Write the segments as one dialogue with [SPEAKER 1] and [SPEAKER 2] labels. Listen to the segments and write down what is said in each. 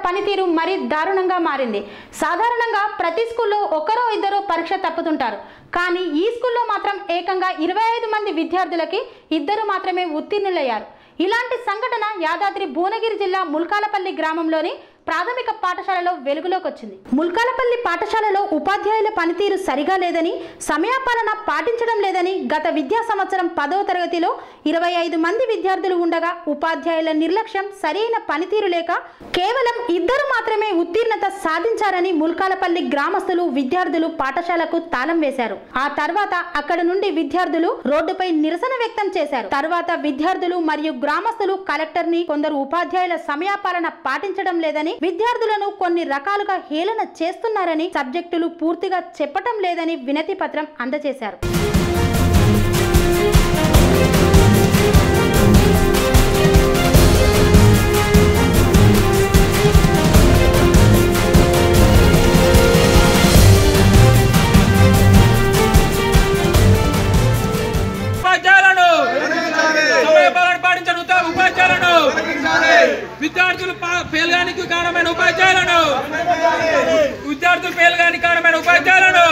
[SPEAKER 1] పనితీరు మరీ దారుణంగా మారింది సాధారణంగా ప్రతి స్కూల్లో ఒకరో ఇద్దరు పరీక్ష తప్పుతుంటారు కానీ ఈ స్కూల్లో మాత్రం ఏకంగా ఇరవై ఐదు మంది విద్యార్థులకి ఇద్దరు మాత్రమే ఉత్తీర్ణులయ్యారు ఇలాంటి సంఘటన యాదాద్రి భువనగిరి జిల్లా ముల్కాలపల్లి గ్రామంలోని ప్రాథమిక పాఠశాలలో వెలుగులోకి వచ్చింది ముల్కాలపల్లి పాఠశాలలో ఉపాధ్యాయుల పనితీరు సరిగా లేదని సమయపాలన పాటించడం లేదని గత విద్యా సంవత్సరం పదవ తరగతిలో ఇరవై ఐదు మంది విద్యార్థులు ఉండగా ఉపాధ్యాయుల నిర్లక్ష్యం సరైన పనితీరు లేక కేవలం ఇద్దరు మాత్రమే ఉత్తీర్ణత సాధించారని ముల్కాలపల్లి గ్రామస్తులు విద్యార్థులు పాఠశాలకు తాళం వేశారు ఆ తర్వాత అక్కడ నుండి విద్యార్థులు రోడ్డుపై నిరసన వ్యక్తం చేశారు తర్వాత విద్యార్థులు మరియు గ్రామస్తులు కలెక్టర్ ని కొందరు ఉపాధ్యాయుల సమయపాలన పాటించడం లేదని విద్యార్థులను కొన్ని రకాలుగా హేళన చేస్తున్నారని సబ్జెక్టులు పూర్తిగా చెప్పటం లేదని వినతి పత్రం అందజేశారు
[SPEAKER 2] ఉపాధ్యాయులను సమయపాలన పాటించిన ఉత్తమ ఉపాధ్యాయులను విద్యార్థులు పా- ఫెయిల్గానికి కారణమైన ఉపాధ్యాయులను విద్యార్థులు ఫెయిల్గానికి కారణమైన ఉపాధ్యాయులను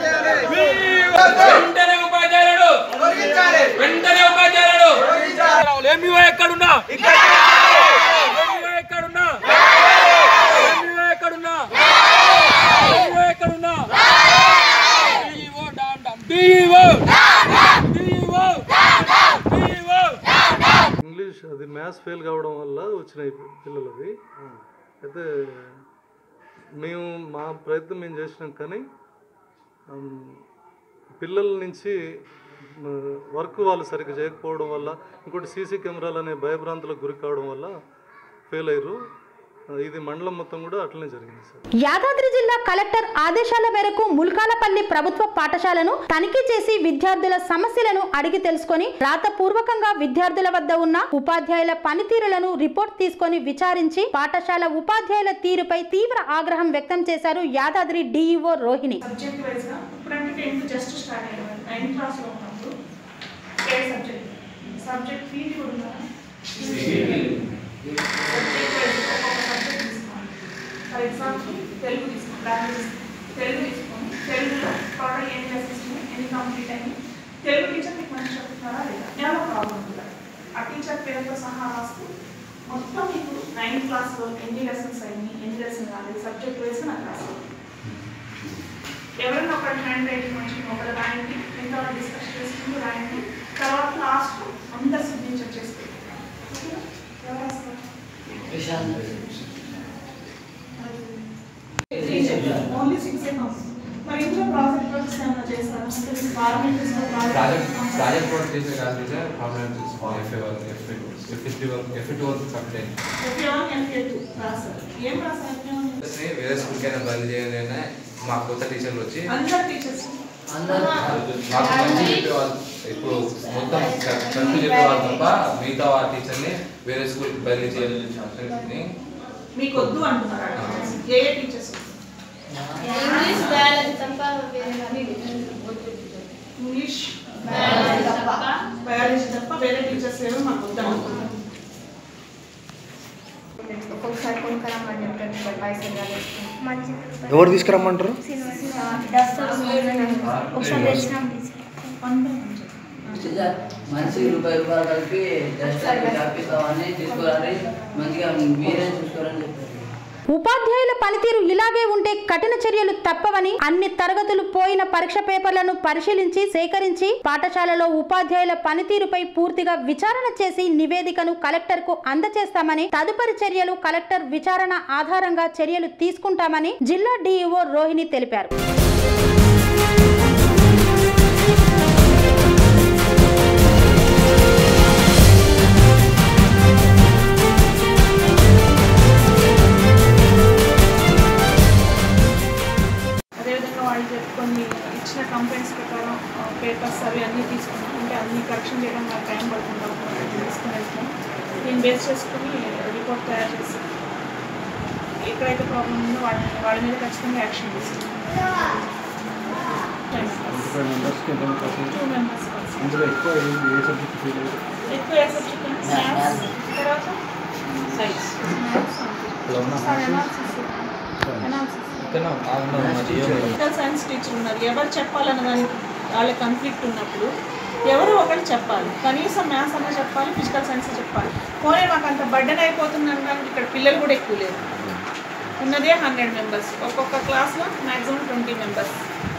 [SPEAKER 2] వెంటనే ఉపాధ్యాయులను వెంటనే ఉపాధ్యాయులను ఎంఈఓ ఎక్కడున్నా ఎంఈఓ ఎక్కడున్నా ఎంఈఓ ఎక్కడున్నా ఎంఈఓ ఎక్కడున్నా డిఈఓ డామ్ డామ్ డిఈఓ డిఈఓ డిఈఓ
[SPEAKER 3] ఇంగ్లీష్ అది మ్యాథ్స్ ఫెయిల్ కావడం వల్ల వచ్చినాయి పిల్లలది అయితే మేము మా ప్రయత్నం మేము చేసినాం కానీ ఉమ్, పిల్లల నుంచి వర్క్ వాళ్ళు సరిగ్గా చేయకపోవడం వల్ల ఇంకోటి సీసీ కెమెరాలు అనే భయభ్రాంతులకు గురి కావడం వల్ల ఫెయిల్ అయ్యారు ఇది మండలం మొత్తం కూడా అట్లనే జరిగింది సార్
[SPEAKER 1] యాదాద్రి జిల్లా కలెక్టర్ ఆదేశాల మేరకు ముల్కాలపల్లి ప్రభుత్వ పాఠశాలను తనిఖీ చేసి విద్యార్థుల సమస్యలను అడిగి తెలుసుకొని రాతపూర్వకంగా విద్యార్థుల వద్ద ఉన్న ఉపాధ్యాయుల పనితీరులను రిపోర్ట్ తీసుకొని విచారించి పాఠశాల ఉపాధ్యాయుల తీరుపై తీవ్ర ఆగ్రహం వ్యక్తం చేశారు యాదాద్రి డీఈఓ రోహిణి
[SPEAKER 4] సబ్జెక్ట్ వైజ్గా ఇప్పుడంటే టెన్త్ జస్ట్ స్టార్ట్ అయ్యారు నైన్త్ క్లాస్లో ఉన్నప్పుడు ఏ సబ్జెక్ట్ సబ్జెక్ట్ ఫీజు కూడా ఉందా సబ్జెక్ట్ వైజ్ ఒక్కొక్క సబ్జెక్ట్ తీసుకోండి ఫర్ ఎగ్జాంపుల్ తెలుగు తీసుకోండి లాంగ్వేజ్ తెలుగు తీసుకోండి తెలుగులో టోటల్ ఎన్ని లెసన్స్ ఉన్నాయి ఎన్ని కంప్లీట్ అయ్యి తెలుగు టీచర్ మీకు మంచి చెప్తున్నారా లేదా ఏమైనా ప్రాబ్లం ఉందా ఆ టీచర్ పేరుతో సహా రాస్తూ మొత్తం మీకు నైన్త్ క్లాస్లో ఎన్ని లెసన్స్ అయినాయి ఎన్ని లెసన్ రాలేదు సబ్జెక్ట్ వైజ్ నాకు రాసుకోండి ఎవరైనా ఒకటి హ్యాండ్ రైటింగ్ మంచిగా ఒకటి రాయండి మిగతా డిస్కస్ చేసుకుంటూ రాయండి తర్వాత లాస్ట్ అందరు సిగ్నేచర్ చేసుకోండి ఓకేనా? ఎవరు రాస్తారు ఓన్లీ సిక్స్ మరి ఇంట్లో ప్రాజెక్ట్ వర్క్స్ ఏమైనా చేస్తారా అంటే మీకు పార్లమెంట్
[SPEAKER 5] ప్రాజెక్ట్ ప్రాజెక్ట్ వర్క్ చేసే కాదు సార్ ప్రాబ్లమ్ చూసుకోవాలి ఎఫ్ఏ వర్క్ ఎఫ్ఏ ఎఫ్ఎస్టీ వర్క్ ఎఫ్ఎట్ వర్క్ కంప్లీట్
[SPEAKER 4] రాస్తారు ఏం రాస్తారు FA1?
[SPEAKER 5] వేరే స్కూల్కైనా బంద్ చేయాలైనా మా కొత్త టీచర్లు వచ్చి
[SPEAKER 4] అందరు టీచర్స్
[SPEAKER 5] మాకు మంచి చెప్పేవాళ్ళు ఇప్పుడు మొత్తం కరెక్ట్ చెప్పేవాళ్ళు తప్ప మిగతా వాళ్ళ టీచర్ని వేరే స్కూల్కి బదిలీ చేయాలని
[SPEAKER 4] మీకు వద్దు అంటున్నారా ఏ ఏ టీచర్స్
[SPEAKER 6] ఇంగ్లీష్ బ్యాలెన్స్ తప్ప వేరే
[SPEAKER 4] ఇంగ్లీష్
[SPEAKER 6] బ్యాలెన్స్ తప్ప
[SPEAKER 4] బయాలజీ తప్ప వేరే టీచర్స్ ఏమో మాకు వద్దు అంటున్నారు
[SPEAKER 6] ఒక్కొక్కసారి కొనుక్కరమ్మని చెప్తారు పైసలు మంచి
[SPEAKER 7] ఎవరు తీసుకురమ్మంటారు
[SPEAKER 6] ఒకసారి తెచ్చినాం
[SPEAKER 8] మనిషికి రూపాయి రూపాయలు కలిపి జస్ట్ తప్పిస్తామని తీసుకోవాలి మంచిగా మీరే చూసుకోవాలని చెప్పారు
[SPEAKER 1] ఉపాధ్యాయుల పనితీరు ఇలాగే ఉంటే కఠిన చర్యలు తప్పవని అన్ని తరగతులు పోయిన పరీక్ష పేపర్లను పరిశీలించి సేకరించి పాఠశాలలో ఉపాధ్యాయుల పనితీరుపై పూర్తిగా విచారణ చేసి నివేదికను కలెక్టర్ కు అందజేస్తామని తదుపరి చర్యలు కలెక్టర్ విచారణ ఆధారంగా చర్యలు తీసుకుంటామని జిల్లా డీఈఓ రోహిణి తెలిపారు
[SPEAKER 4] అదేవిధంగా వాళ్ళు చెప్పుకొని ఇచ్చిన కంప్లైంట్స్ ప్రకారం పేపర్స్ అవి అన్నీ తీసుకున్నాం అంటే అన్ని కరెక్షన్ చేయడం నాకు టైం పడుతుంది కాబట్టి తీసుకుని వెళ్తాం దీన్ని బేస్ చేసుకుని రిపోర్ట్ తయారు చేసి ఎక్కడైతే ప్రాబ్లం ఉందో వాళ్ళ వాళ్ళ మీద ఖచ్చితంగా యాక్షన్ తీసుకుంటాం టూ మెంబర్స్
[SPEAKER 3] అందులో ఎక్కువ ఏంది ఏ సబ్జెక్ట్ ఫెయిల్ అయ్యారు
[SPEAKER 4] ఎక్కువ ఏ సబ్జెక్ట్ మ్యాథ్స్ తర్వాత science maths physical science teacher ఉన్నారు ఎవరు చెప్పాలన్న దానికి వాళ్ళ కాన్ఫ్లిక్ట్ ఉన్నప్పుడు ఎవరు ఒకరు చెప్పాలి కనీసం మ్యాథ్స్ అన్న చెప్పాలి ఫిజికల్ సైన్స్ చెప్పాలి పోనీ మాకు అంత బర్డెన్ అయిపోతుంది అనడానికి ఇక్కడ పిల్లలు కూడా ఎక్కువ లేరు ఉన్నదే హండ్రెడ్ మెంబర్స్ ఒక్కొక్క క్లాస్లో మ్యాక్సిమం ట్వంటీ మెంబర్స్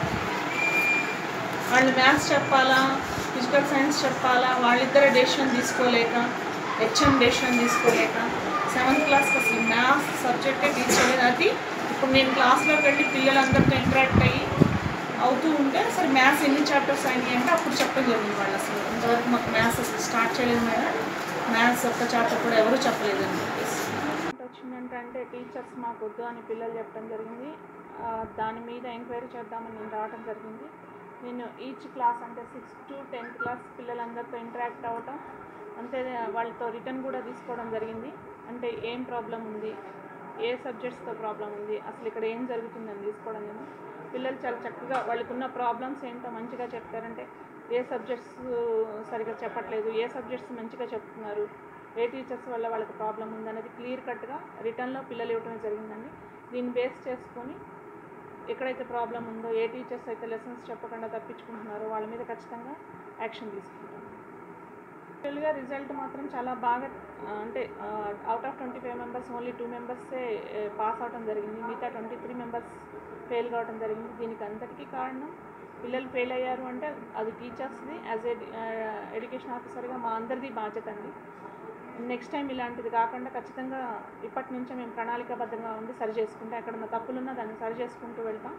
[SPEAKER 4] వాళ్ళు మ్యాథ్స్ చెప్పాలా ఫిజికల్ సైన్స్ చెప్పాలా వాళ్ళిద్దరు డెసిషన్ తీసుకోలేక హెచ్ఎం డెసిషన్ తీసుకోలేక సెవెంత్ క్లాస్కి అసలు మ్యాథ్స్ సబ్జెక్టే టీచ్ చేయలేదు అది ఇప్పుడు నేను క్లాస్లోకి వెళ్ళి పిల్లలందరితో ఇంటరాక్ట్ అయ్యి అవుతూ ఉంటే సరే మ్యాథ్స్ ఎన్ని చాప్టర్స్ అయినాయి అంటే అప్పుడు చెప్పడం జరిగింది వాళ్ళు అసలు ఇంతవరకు మాకు మ్యాథ్స్ అసలు స్టార్ట్ చేయలేదు మేడం మ్యాథ్స్ ఒక్క చాప్టర్ కూడా ఎవరు చెప్పలేదు అని చెప్పేసి వచ్చిందంటే టీచర్స్ మాకు వద్దు అని పిల్లలు చెప్పడం జరిగింది ఆ, దాని మీద ఎంక్వైరీ చేద్దామని నేను రావడం జరిగింది నేను ఈచ్ క్లాస్ అంటే సిక్స్త్ టు టెన్త్ క్లాస్ పిల్లలందరితో ఇంటరాక్ట్ అవ్వటం అంతే వాళ్ళతో రిటర్న్ కూడా తీసుకోవడం జరిగింది అంటే ఏం ప్రాబ్లం ఉంది ఏ సబ్జెక్ట్స్తో ప్రాబ్లం ఉంది అసలు ఇక్కడ ఏం జరుగుతుందని తీసుకోవడం జరిగింది పిల్లలు చాలా చక్కగా వాళ్ళకున్న ప్రాబ్లమ్స్ ఏంటో మంచిగా చెప్తారంటే ఏ సబ్జెక్ట్స్ సరిగా చెప్పట్లేదు ఏ సబ్జెక్ట్స్ మంచిగా చెప్తున్నారు ఏ టీచర్స్ వల్ల వాళ్ళకి ప్రాబ్లం ఉందనేది క్లియర్ కట్గా రిటర్న్లో పిల్లలు ఇవ్వడం జరిగిందండి దీన్ని బేస్ చేసుకొని ఎక్కడైతే ప్రాబ్లం ఉందో ఏ టీచర్స్ అయితే లెసన్స్ చెప్పకుండా తప్పించుకుంటున్నారో వాళ్ళ మీద ఖచ్చితంగా యాక్షన్ తీసుకుంటాం యాక్చువల్గా రిజల్ట్ మాత్రం చాలా బాగా ఆ, అంటే out of twenty five members only two మెంబర్సే పాస్ అవడం జరిగింది మిగతా ట్వంటీ త్రీ మెంబర్స్ ఫెయిల్ కావడం జరిగింది దీనికి అంతటికీ కారణం పిల్లలు ఫెయిల్ అయ్యారు అంటే అది టీచర్స్ది యాజ్ ఏ ఎడ్యుకేషన్ ఆఫీసర్గా మా అందరిది బాధ్యత అండి నెక్స్ట్ టైం ఇలాంటిది కాకుండా ఖచ్చితంగా ఇప్పటి నుంచే మేము ప్రణాళికాబద్ధంగా ఉండి సరి చేసుకుంటాం ఎక్కడన్నా తప్పులున్నా దాన్ని సరి చేసుకుంటూ వెళ్తాం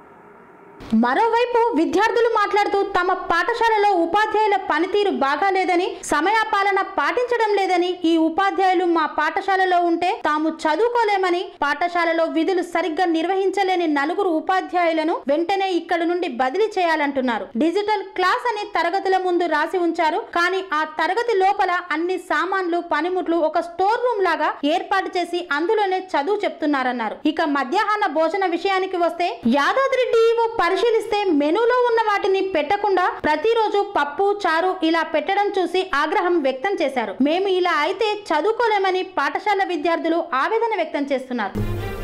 [SPEAKER 1] మరోవైపు విద్యార్థులు మాట్లాడుతూ తమ పాఠశాలలో ఉపాధ్యాయుల పనితీరు బాగాలేదని సమయపాలన పాటించడం లేదని ఈ ఉపాధ్యాయులు మా పాఠశాలలో ఉంటే తాము చదువుకోలేమని పాఠశాలలో విధులు సరిగ్గా నిర్వహించలేని నలుగురు ఉపాధ్యాయులను వెంటనే ఇక్కడ నుండి బదిలీ చేయాలంటున్నారు డిజిటల్ క్లాస్ అని తరగతుల ముందు రాసి ఉంచారు కానీ ఆ తరగతి లోపల అన్ని సామాన్లు పనిముట్లు ఒక స్టోర్ రూమ్ లాగా ఏర్పాటు చేసి అందులోనే చదువు చెప్తున్నారన్నారు ఇక మధ్యాహ్న భోజన విషయానికి వస్తే యాదాద్రి డిఈఓ పరిశీలిస్తే మెనూలో ఉన్న వాటిని పెట్టకుండా ప్రతిరోజు పప్పు చారు ఇలా పెట్టడం చూసి ఆగ్రహం వ్యక్తం చేశారు మేము ఇలా అయితే చదువుకోలేమని పాఠశాల విద్యార్థులు ఆవేదన వ్యక్తం చేస్తున్నారు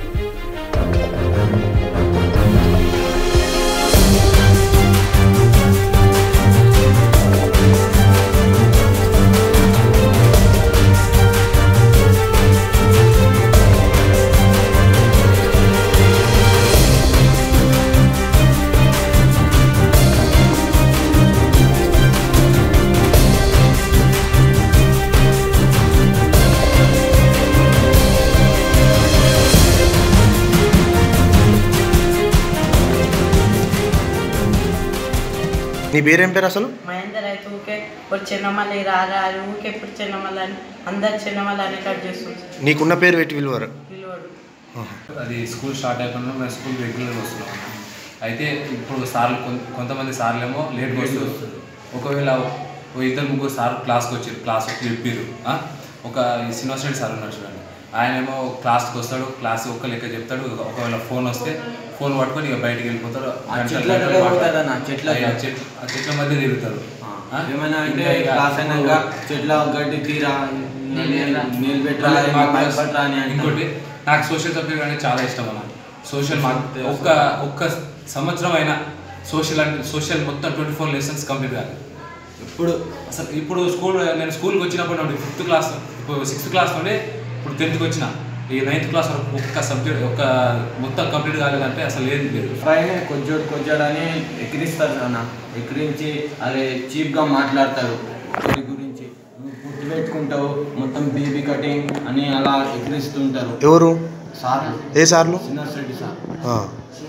[SPEAKER 7] నీ పేరేం పేరు అసలు
[SPEAKER 9] మహేందర్ అయితే ఊకే ఇప్పుడు చిన్నమల్లి రారా అని ఊకే ఇప్పుడు చిన్నమల్లి అని అందరు చిన్నమల్లి అని కట్ చేస్తుంది
[SPEAKER 7] నీకున్న పేరు పెట్టి పిలువరు
[SPEAKER 9] పిలువడు
[SPEAKER 5] అది స్కూల్ స్టార్ట్ అయిపోయినా మేము స్కూల్ రెగ్యులర్గా వస్తున్నాం అయితే ఇప్పుడు సార్లు కొం- కొంతమంది సార్లు ఏమో లేట్గా వస్తారు ఒకవేళ ఓ ఇద్దరు ముగ్గురు సార్ క్లాస్కి వచ్చారు క్లాస్ చెప్పారు ఒక శ్రీనివాస్ రెడ్డి సార్ ఉన్నాడు చూడండి ఆయన ఏమో క్లాస్కి వస్తాడు క్లాస్ ఒక్క లెక్క చెప్తాడు ఒకవేళ ఫోన్ వస్తే ఫోన్ పట్టుకొని ఇక బయటికి వెళ్ళిపోతారు గంటలు
[SPEAKER 10] చెట్ల
[SPEAKER 5] గంటలు
[SPEAKER 10] దగ్గర
[SPEAKER 5] మాట్లాడతారు.
[SPEAKER 10] పోతాడన్న, చెట్ల
[SPEAKER 5] ఆ చెట్ల ఆ చెట్ల మధ్య తిరుగుతారు ఆ?
[SPEAKER 10] ఏమైనా అంటే
[SPEAKER 5] ఇంకా ఇక
[SPEAKER 10] క్లాస్ అయినాక చెట్ల గడ్డి తీరా నీళ్ళు పెట్టరా
[SPEAKER 5] మాకు
[SPEAKER 10] పైప్ పట్టరా అని అంటారు.
[SPEAKER 5] ఇంకోటి నాకు సోషల్ సబ్జెక్ట్ అనేది చాలా ఇష్టం అన్న సోషల్ మా ఒక్క ఒక్క సంవత్సరం అయినా సోషల్ అంటే సోషల్ మొత్తం ట్వంటీ ఫోర్ లెసన్స్ కంప్లీట్ కాదు ఇప్పుడు అసలు ఇప్పుడు స్కూల్ నేను స్కూల్కి వచ్చినప్పుడు నుండి ఫిఫ్త్ క్లాస్ ఇప్పుడు సిక్స్త్ క్లాస్ నుండి ఇప్పుడు టెన్త్కి వచ్చిన ఈ నైన్త్ క్లాస్ వరకు ఒక్క సబ్జెక్ట్ ఒక్క మొత్తం కంప్లీట్ కాలేదంటే అసలు ఏది లేదు
[SPEAKER 10] పైన కొంచెడు కొంచెడు అని ఎక్కిరిస్తారు అన్న ఎక్కిరించి అరే చీప్గా మాట్లాడతారు వాటి గురించి నువ్వు పుట్టి పెట్టుకుంటావు మొత్తం బేబీ కటింగ్ అని అలా ఎక్కిరిస్తుంటారు
[SPEAKER 7] ఎవరు
[SPEAKER 10] సార్లు
[SPEAKER 7] ఏ సార్లు
[SPEAKER 10] శ్రీనివాస్ రెడ్డి సార్
[SPEAKER 7] ఆ.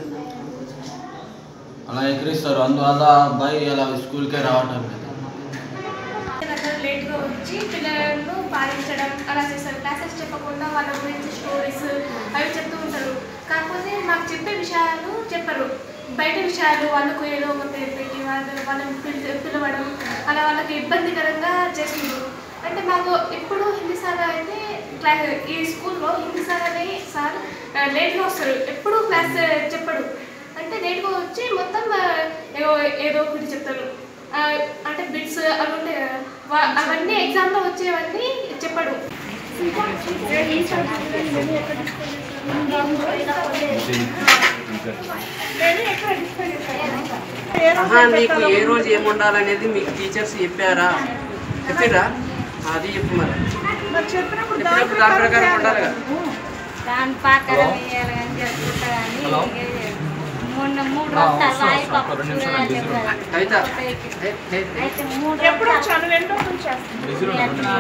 [SPEAKER 10] అలా ఎక్కిరిస్తారు అందువల్ల అబ్బాయి అలా స్కూల్కే రావటం లేదు
[SPEAKER 6] దగ్గర లేట్గా వచ్చి పిల్లలను పాలించడం అలా చేస్తారు క్లాసెస్ చెప్పకుండా వాళ్ళ గురించి స్టోరీస్ అవి చెప్తూ ఉంటారు కాకపోతే మాకు చెప్పే విషయాలు చెప్పరు బయట విషయాలు వాళ్ళకు ఏదో ఒక పేరు పెట్టి వాళ్ళ వాళ్ళని పిలి పిలవడం అలా వాళ్ళకి ఇబ్బందికరంగా చేస్తున్నారు అంటే మాకు ఎప్పుడు హిందీ సార్ అయితే క్లా ఈ స్కూల్లో హిందీ సార్ అనే సార్ ఆ, లేట్గా వస్తారు ఎప్పుడు క్లాస్ చెప్పడు అంటే లేట్గా వచ్చి మొత్తం ఆ, ఏదో ఏదో ఒకటి చెప్తారు ఆ, అంటే బిట్స్ అవి ఉంటాయి కదా వా- అవన్నీ ఎగ్జామ్లో వచ్చేవన్నీ చెప్పడు
[SPEAKER 11] ఆహా, నీకు ఏ రోజు ఏం ఉండాలనేది మీకు టీచర్స్ చెప్పారా చెప్పిరా అది చెప్పు మరి
[SPEAKER 4] చెప్పినప్పుడు
[SPEAKER 11] చెప్పినప్పుడు దాని ప్రకారం ఉండాలి కదా
[SPEAKER 12] దాని ప్రకారం వేయాలి కానీ చెప్పుకుంటా కానీ మొన్న మూడు రోజులు వాయి పప్పు కూరగాయలు చెప్పారు.
[SPEAKER 11] కవిత
[SPEAKER 12] అయితే మూడు
[SPEAKER 4] ఎప్పుడు వచ్చాను ఎన్ని రోజులు చేస్తాను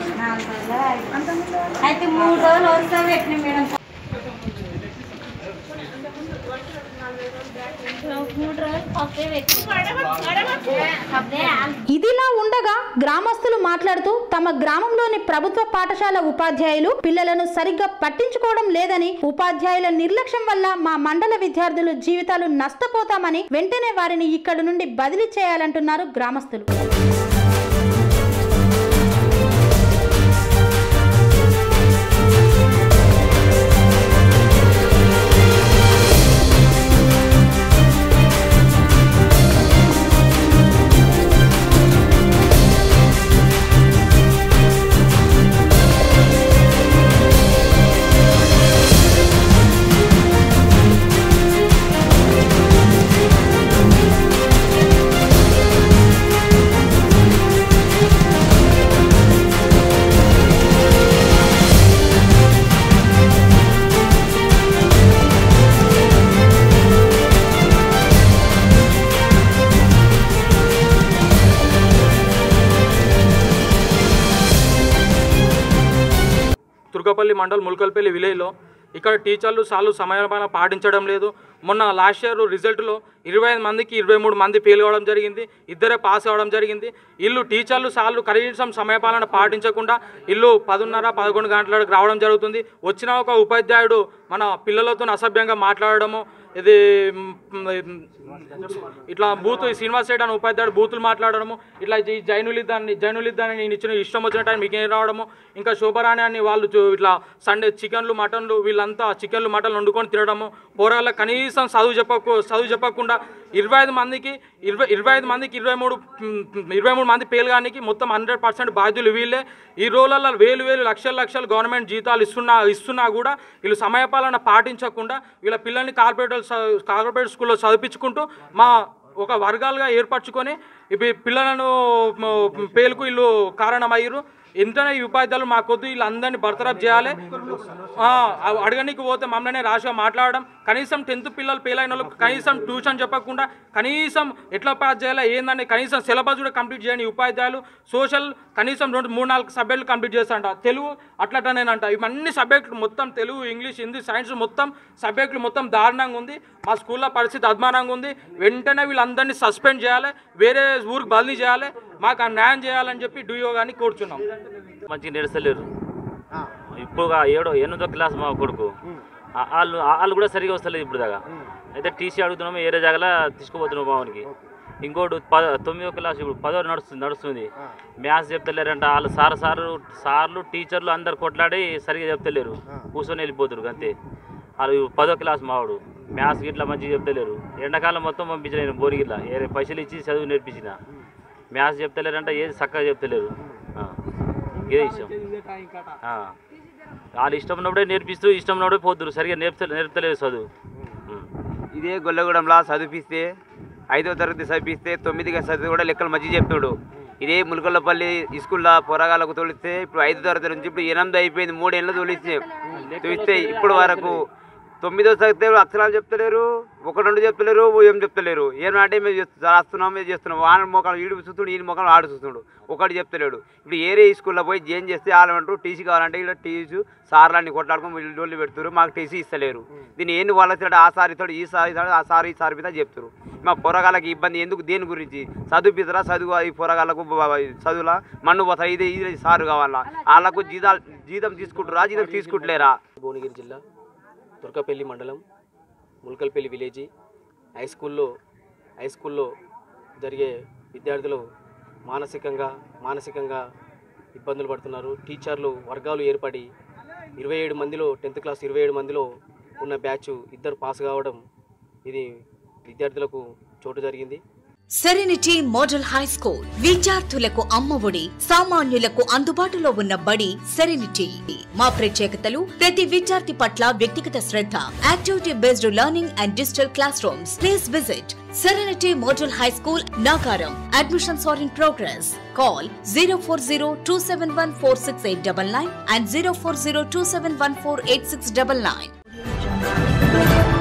[SPEAKER 12] అయితే మూడు రోజులు వస్తాం పెట్టిన మేడం మూడు రోజులు పప్పే పెట్టిన
[SPEAKER 1] ఇదిలా ఉండగా గ్రామస్తులు మాట్లాడుతూ తమ గ్రామంలోని ప్రభుత్వ పాఠశాల ఉపాధ్యాయులు పిల్లలను సరిగ్గా పట్టించుకోవడం లేదని ఉపాధ్యాయుల నిర్లక్ష్యం వల్ల మా మండల విద్యార్థులు జీవితాలు నష్టపోతామని వెంటనే వారిని ఇక్కడి నుండి బదిలీ చేయాలంటున్నారు గ్రామస్తులు
[SPEAKER 13] తుర్కపల్లి మండల్ ముల్కల్పల్లి విలేజ్లో ఇక్కడ టీచర్లు సార్లు సమయపాలన పాటించడం లేదు మొన్న లాస్ట్ ఇయర్ రిజల్ట్లో ఇరవై ఐదు మందికి ఇరవై మూడు మంది ఫెయిల్ అవ్వడం జరిగింది ఇద్దరే పాస్ అవ్వడం జరిగింది ఇల్లు టీచర్లు సార్లు కనీసం సమయపాలన పాటించకుండా ఇల్లు పదున్నర పదకొండు గంటలకు రావడం జరుగుతుంది వచ్చిన ఒక ఉపాధ్యాయుడు మన పిల్లలతో అసభ్యంగా మాట్లాడడము ఇది మ్, మ్, ఇట్లా బూత్ ఈ శ్రీనివాస్ రెడ్డి అనే ఉపాధ్యాయుడు బూతులు మాట్లాడడము ఇట్లా ఈ జైనులిద్దాన్ని జైనులిద్దాన్ని నేను ఇచ్చిన ఇష్టం వచ్చిన టైం మీకు రావడము ఇంకా శోభరాణి అని వాళ్ళు చూ- ఇట్లా సండే చికెన్లు మటన్లు వీళ్ళంతా చికెన్లు మటన్లు వండుకొని తినడము పోరాళ్ళ కనీసం చదువు చెప్పకు చదువు చెప్పకుండా ఇరవై ఐదు మందికి ఇరవై ఇరవై ఐదు మందికి ఇరవై మూడు మ్, ఇరవై మూడు మంది పేలుగానికి మొత్తం హండ్రెడ్ పర్సెంట్ బాధ్యులు వీళ్ళే ఈ రోజులలో వేలు వేలు లక్షల లక్షలు గవర్నమెంట్ జీతాలు ఇస్తున్నా ఇస్తున్నా కూడా వీళ్ళు సమయపాలన పాటించకుండా వీళ్ళ పిల్లల్ని కార్పొరేట్ కార్పొరేట్ స్కూల్లో చదివించుకుంటూ మా ఒక వర్గాలుగా ఏర్పరచుకొని ఇవి పిల్లలను మ, పేలుకు వీళ్ళు కారణమయ్యారు ఎంతనే ఈ ఉపాధ్యాయులు మా కొద్ది వీళ్ళందరినీ బర్తరఫ్ చేయాలి ఆ, అడగనీకి పోతే మమ్మల్ని రాష్గా మాట్లాడడం కనీసం టెన్త్ పిల్లలు ఫెయిల్ అయిన వాళ్ళకి కనీసం ట్యూషన్ చెప్పకుండా కనీసం ఎట్లా పాస్ చేయాలి ఏందని కనీసం సిలబస్ కూడా కంప్లీట్ చేయని ఉపాధ్యాయులు సోషల్ కనీసం రెండు మూడు నాలుగు సబ్జెక్టులు కంప్లీట్ చేస్తాంట తెలుగు అట్లటనేనంట ఇవన్నీ సబ్జెక్టులు మొత్తం తెలుగు ఇంగ్లీష్ హిందీ సైన్స్ మొత్తం సబ్జెక్టులు మొత్తం దారుణంగా ఉంది మా స్కూల్లో పరిస్థితి అద్మానంగా ఉంది వెంటనే వీళ్ళందరినీ సస్పెండ్ చేయాలి వేరే ఊరికి బదిలీ చేయాలి మాకు ఆ న్యాయం చేయాలని చెప్పి డిఓ గారిని కోరుచున్నాం
[SPEAKER 14] మంచిగా నడుస్తలేరు ఇప్పుడు ఏడో ఎనిమిదో క్లాస్ మా కొడుకు ఆ- వాళ్ళు వాళ్ళు కూడా సరిగా వస్తలేదు ఇప్పుడు దాకా అయితే టీసీ అడుగుతున్నాము ఏరే జాగలా తీసుకుపోతున్నాం మామూలుకి ఇంకోటి పద తొమ్మిదో క్లాస్ ఇప్పుడు పదో నడుస్తుంది నడుస్తుంది మ్యాథ్స్ చెప్తలేరంట వాళ్ళు సార్ సారు సార్లు టీచర్లు అందరు కొట్లాడి సరిగా చెప్తలేరు కూర్చొని వెళ్ళిపోతారు అంతే వాళ్ళు పదో క్లాస్ మావాడు మ్యాథ్స్ ఇట్లా మంచిగా చెప్తలేరు ఎండాకాలం మొత్తం పంపించిన నేను బోరిగిట్లా ఏ పైసలు ఇచ్చి చదువు నేర్పించిన మ్యాథ్స్ చెప్తలేరంట ఏది చక్కగా చెప్తలేరు ఆ. ఇదే ఇష్టం ఆ. వాళ్ళు ఇష్టం ఉన్నప్పుడే నేర్పిస్తూ ఇష్టం ఉన్నప్పుడే పోతురు సరిగా నేర్పుత నేర్పుతలేదు చదువు
[SPEAKER 15] ఇదే గొల్లగూడెంలో చదివిస్తే ఐదో తరగతి చదివిస్తే తొమ్మిదిగా చదివి కూడా లెక్కలు మంచిగా చెప్తున్నాడు ఇదే ములకల్లపల్లి స్కూల్లో పొరగాళ్ళకు తోలిస్తే ఇప్పుడు ఐదో తరగతి నుంచి ఇప్పుడు ఎనిమిది అయిపోయింది మూడేళ్ళు తోలిస్తే తోలిస్తే ఇప్పుడు వరకు తొమ్మిదో తరగతి అక్షరాలు చెప్తలేరు ఒక రెండు చెప్తలేరు ఏం చెప్తలేరు ఏం అంటే మేము చేస్తు- రాస్తున్నాం మేము చేస్తున్నాం వాడి మొక్కలు ఈడు చూస్తున్నాడు ఈయన మొక్కలు ఆడు చూస్తున్నాడు ఒకటి చెప్తలేడు ఇప్పుడు ఏరే స్కూల్లో పోయి జైన్ చేస్తే వాళ్ళంటారు టీసీ కావాలంటే ఇలా టీసీ సార్లన్నీ కొట్లాడుకొని వీళ్ళు డోళ్ళు పెడుతున్నారు మాకు టీసీ ఇస్తలేరు దీన్ని ఏంది వాళ్ళ ఇస్తాడు ఆ సార్ ఇస్తాడు ఈ సార్ ఇస్తాడు ఆ సార్ ఈ సార్ మీద చెప్తారు మా పొరగాళ్ళకి ఇబ్బంది ఎందుకు దేని గురించి చదివిస్తారా చదువు ఈ పొరగాళ్ళకు బ- బ- చదువులా మన్ను పోతా ఇది ఇది సారు కావాలా వాళ్ళకు జీతాలు జీతం తీసుకుంటారా జీతం తీసుకుంటలేరా
[SPEAKER 16] భువనగిరి జిల్లా తుర్కపల్లి మండలం ముల్కల్పల్లి విలేజీ హై స్కూల్లో హై స్కూల్లో జరిగే విద్యార్థులు మానసికంగా మానసికంగా ఇబ్బందులు పడుతున్నారు టీచర్లు వర్గాలు ఏర్పడి ఇరవై ఏడు మందిలో టెన్త్ క్లాస్ ఇరవై ఏడు మందిలో ఉన్న బ్యాచ్ ఇద్దరు పాస్ కావడం ఇది విద్యార్థులకు చోటు జరిగింది
[SPEAKER 17] సెరెనిటీ మోడల్ హై స్కూల్ విద్యార్థులకు అమ్మఒడి సామాన్యులకు అందుబాటులో ఉన్న బడి సెరెనిటీ మా ప్రత్యేకతలు ప్రతి విద్యార్థి పట్ల వ్యక్తిగత శ్రద్ధ activity based learning and digital classrooms please visit Serenity model high school Nagaram admissions are in progress call zero four zero two seven one four six eight double nine and zero four zero two seven one four eight six double nine